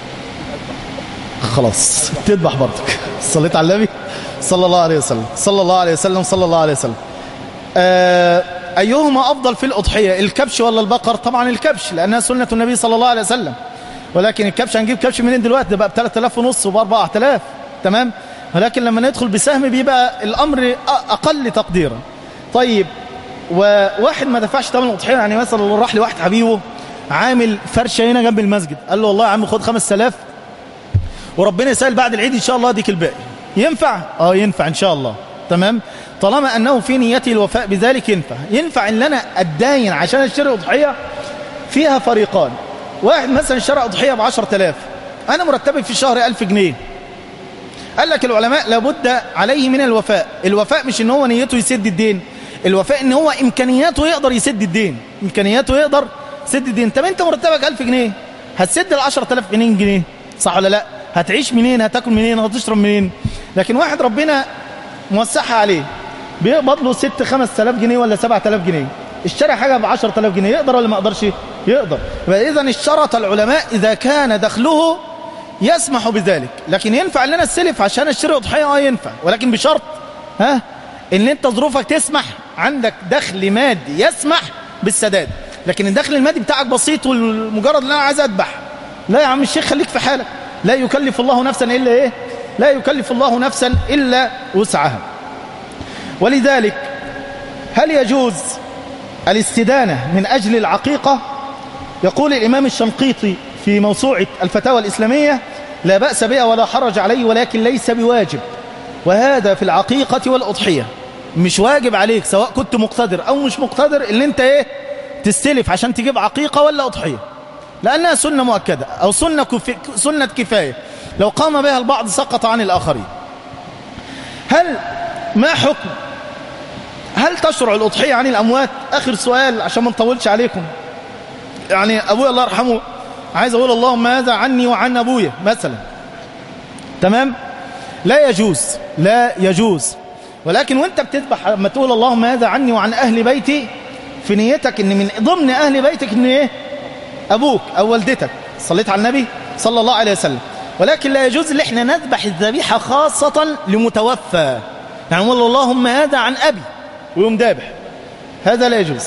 خلاص تذبح برضك صليت على النبي صلى الله عليه وسلم صلى الله عليه وسلم صلى الله عليه وسلم آه أيهما أفضل في الأضحية الكبش ولا البقر طبعا الكبش لأنها سنة النبي صلى الله عليه وسلم ولكن الكبش هنجيب كبش منين دلوقتي ده بقى ب 3000 ونص وب 4000 تمام ولكن لما ندخل بسهم بيبقى الأمر أقل تقديرا طيب وواحد ما دفعش ثمن الاضحيه يعني مثلا راح لواحد حبيبه عامل فرشه هنا جنب المسجد قال له والله يا عم خد 5000 وربنا يسهل بعد العيد ان شاء الله اديك الباقي ينفع اه ينفع ان شاء الله تمام طالما انه في نيته الوفاء بذلك ينفع ينفع ان انا اتداين عشان اشتري اضحيه فيها فريقان واحد مثلا اشترى اضحيه ب 10000 انا مرتبي في الشهر 1000 جنيه قال لك العلماء لابد عليه من الوفاء الوفاء مش ان هو نيته يسد الدين الوفاء ان هو امكانياته يقدر يسد الدين امكانياته يقدر يسد الدين طب انت مرتبك 1000 جنيه هتسد ال 10000 جنيه جنيه صح ولا لا هتعيش منين هتاكل منين هتشرب منين لكن واحد ربنا موسعها عليه بيقبض له 6 5000 جنيه ولا 7000 جنيه اشترى حاجه ب 10000 جنيه يقدر ولا ما يقدرش يقدر فاذا اشترط العلماء اذا كان دخله يسمح بذلك لكن ينفع ان انا استلف عشان اشتري اضحيه اه ينفع ولكن بشرط ها ان انت ظروفك تسمح عندك دخل مادي يسمح بالسداد لكن الدخل المادي بتاعك بسيط والمجرد ان انا عايز اذبح لا يا عم الشيخ خليك في حالك لا يكلف الله نفسا الا ايه لا يكلف الله نفسا الا وسعها ولذلك هل يجوز الاستدانه من اجل العقيقه يقول الامام الشنقيطي في موسوعه الفتاوى الاسلاميه لا باس بها ولا حرج عليه ولكن ليس بواجب وهذا في العقيقه والاضحيه مش واجب عليك سواء كنت مقتدر او مش مقتدر اللي انت ايه تستلف عشان تجيب عقيقه ولا اضحيه لانها سنه مؤكده او سنه كف... سنه كفايه لو قام بها البعض سقط عن الاخرين هل ما حكم هل تشرع الاضحيه عن الاموات اخر سؤال عشان ما نطولش عليكم يعني ابويا الله يرحمه عايز اقول اللهم هذا عني وعن ابويا مثلا تمام لا يجوز لا يجوز ولكن وانت بتذبح لما تقول اللهم هذا عني وعن اهل بيتي في نيتك ان من ضمن اهل بيتك ان ايه ابوك او والدتك صليت على النبي صلى الله عليه وسلم ولكن لا يجوز ان احنا نذبح الذبيحه خاصه لمتوفى يعني نقول اللهم هذا عن ابي ويقوم ذابح هذا لا يجوز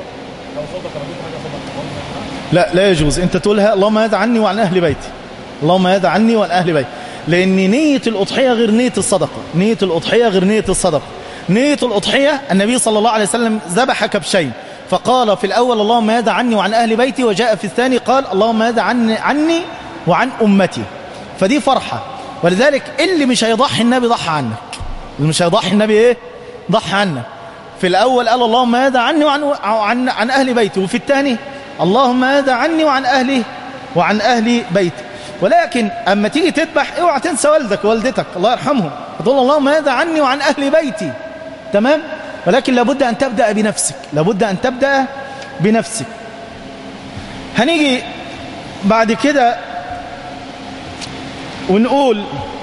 لا لا يجوز انت تقولها اللهم هذا عني وعن اهل بيتي اللهم هذا عني وعن اهل بيتي لان نيه الاضحيه غير نيه الصدقه نيه الاضحيه غير نيه الصدقه نيه الاضحيه النبي صلى الله عليه وسلم ذبح كبشين فقال في الاول اللهم هذا عني وعن اهل بيتي وجاء في الثاني قال اللهم هذا عني عني وعن امتي فدي فرحه ولذلك اللي مش هيضحي النبي ضحى عنك اللي مش هيضحي النبي ايه ضحى عنك في الاول قال اللهم هذا عني وعن عن عن اهل بيتي وفي الثاني اللهم هذا عني وعن اهلي وعن اهل بيتي ولكن اما تيجي تذبح اوعى تنسى والدك ووالدتك الله يرحمهم تقول اللهم هذا عني وعن اهل بيتي تمام ولكن لابد ان تبدا بنفسك لابد ان تبدا بنفسك هنيجي بعد كده ونقول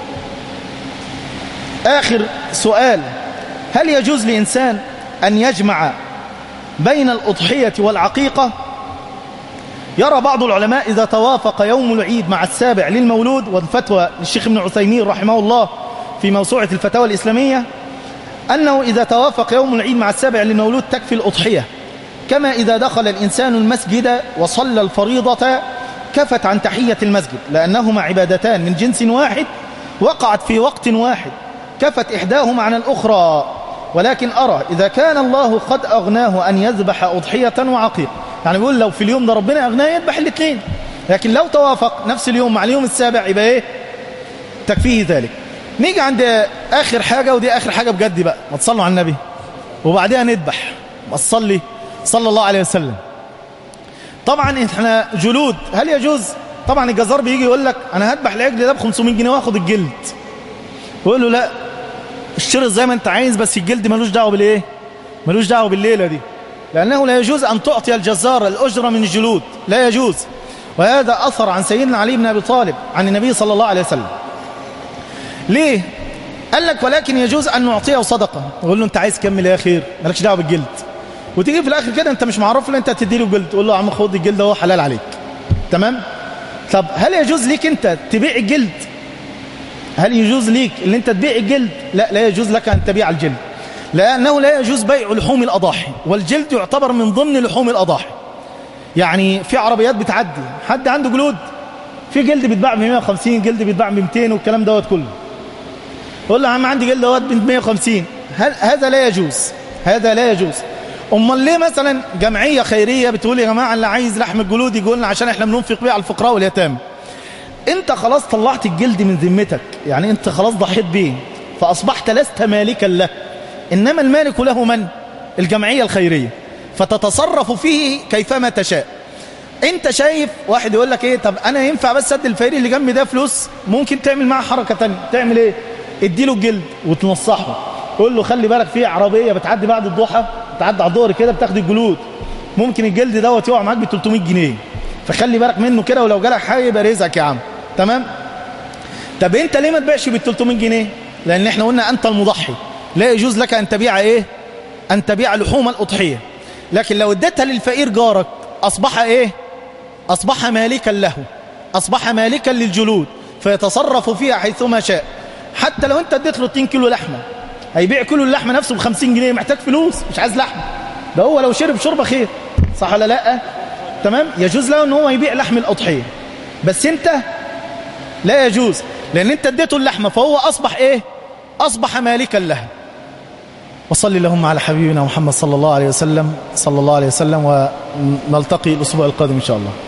اخر سؤال هل يجوز لانسان ان يجمع بين الاضحيه والعقيقه يرى بعض العلماء إذا توافق يوم العيد مع السابع للمولود والفتوى للشيخ ابن عثيمين رحمه الله في موسوعة الفتاوى الإسلامية أنه إذا توافق يوم العيد مع السابع للمولود تكفي الأضحية كما إذا دخل الإنسان المسجد وصلى الفريضة كفت عن تحية المسجد لأنهما عبادتان من جنس واحد وقعت في وقت واحد كفت إحداهما عن الأخرى ولكن أرى إذا كان الله قد أغناه أن يذبح أضحية وعقيقة يعني بيقول لو في اليوم ده ربنا أغناه يذبح الاثنين لكن لو توافق نفس اليوم مع اليوم السابع يبقى إيه تكفيه ذلك نيجي عند آخر حاجة ودي آخر حاجة بجد بقى ما تصلوا على النبي وبعدها نذبح ما تصلي صلى الله عليه وسلم طبعا احنا جلود هل يجوز طبعا الجزار بيجي يقول لك انا هذبح العجل ده ب 500 جنيه واخد الجلد يقول له لا اشتري زي ما انت عايز بس الجلد ملوش دعوه بالايه ملوش دعوه بالليله دي لانه لا يجوز ان تعطي الجزار الاجره من الجلود لا يجوز وهذا اثر عن سيدنا علي بن ابي طالب عن النبي صلى الله عليه وسلم ليه قال لك ولكن يجوز ان نعطيه صدقه يقول له انت عايز كمل يا خير مالكش دعوه بالجلد وتيجي في الاخر كده انت مش معروف ان انت تدي له جلد تقول له يا عم خد الجلد اهو حلال عليك تمام طب هل يجوز ليك انت تبيع الجلد هل يجوز ليك ان انت تبيع الجلد لا لا يجوز لك ان تبيع الجلد لانه لا يجوز بيع لحوم الاضاحي والجلد يعتبر من ضمن لحوم الاضاحي يعني في عربيات بتعدي حد عنده جلود في جلد بيتباع ب 150 جلد بيتباع ب 200 والكلام دوت كله يقول له يا عم عندي جلد دوت ب 150 هل هذا لا يجوز هذا لا يجوز امال ليه مثلا جمعيه خيريه بتقول يا جماعه اللي عايز لحم الجلود يقول لنا عشان احنا بننفق بيه على الفقراء واليتامى انت خلاص طلعت الجلد من ذمتك يعني انت خلاص ضحيت بيه فاصبحت لست مالكا له انما المالك له من الجمعيه الخيريه فتتصرف فيه كيفما تشاء انت شايف واحد يقول لك ايه طب انا ينفع بس ادي الفقير اللي جنبي ده فلوس ممكن تعمل معاه حركه تانية تعمل ايه اديله الجلد وتنصحه قول له خلي بالك في عربيه بتعدي بعد الضحى بتعدي على الظهر كده بتاخد الجلود ممكن الجلد دوت يقع معاك ب 300 جنيه فخلي بالك منه كده ولو جالك حاجه يبقى رزقك يا عم تمام طب انت ليه ما تبيعش بال 300 جنيه لان احنا قلنا انت المضحي لا يجوز لك ان تبيع ايه ان تبيع لحوم الاضحيه لكن لو اديتها للفقير جارك اصبح ايه اصبح مالكا له اصبح مالكا للجلود فيتصرف فيها حيثما شاء حتى لو انت اديت له 2 كيلو لحمه هيبيع كيلو اللحمه نفسه ب 50 جنيه محتاج فلوس مش عايز لحمه ده هو لو شرب شربه خير صح ولا لا تمام يجوز له ان هو يبيع لحم الاضحيه بس انت لا يجوز لان انت اديته اللحمه فهو اصبح ايه اصبح مالكا لها وصلي اللهم على حبيبنا محمد صلى الله عليه وسلم صلى الله عليه وسلم ونلتقي الاسبوع القادم ان شاء الله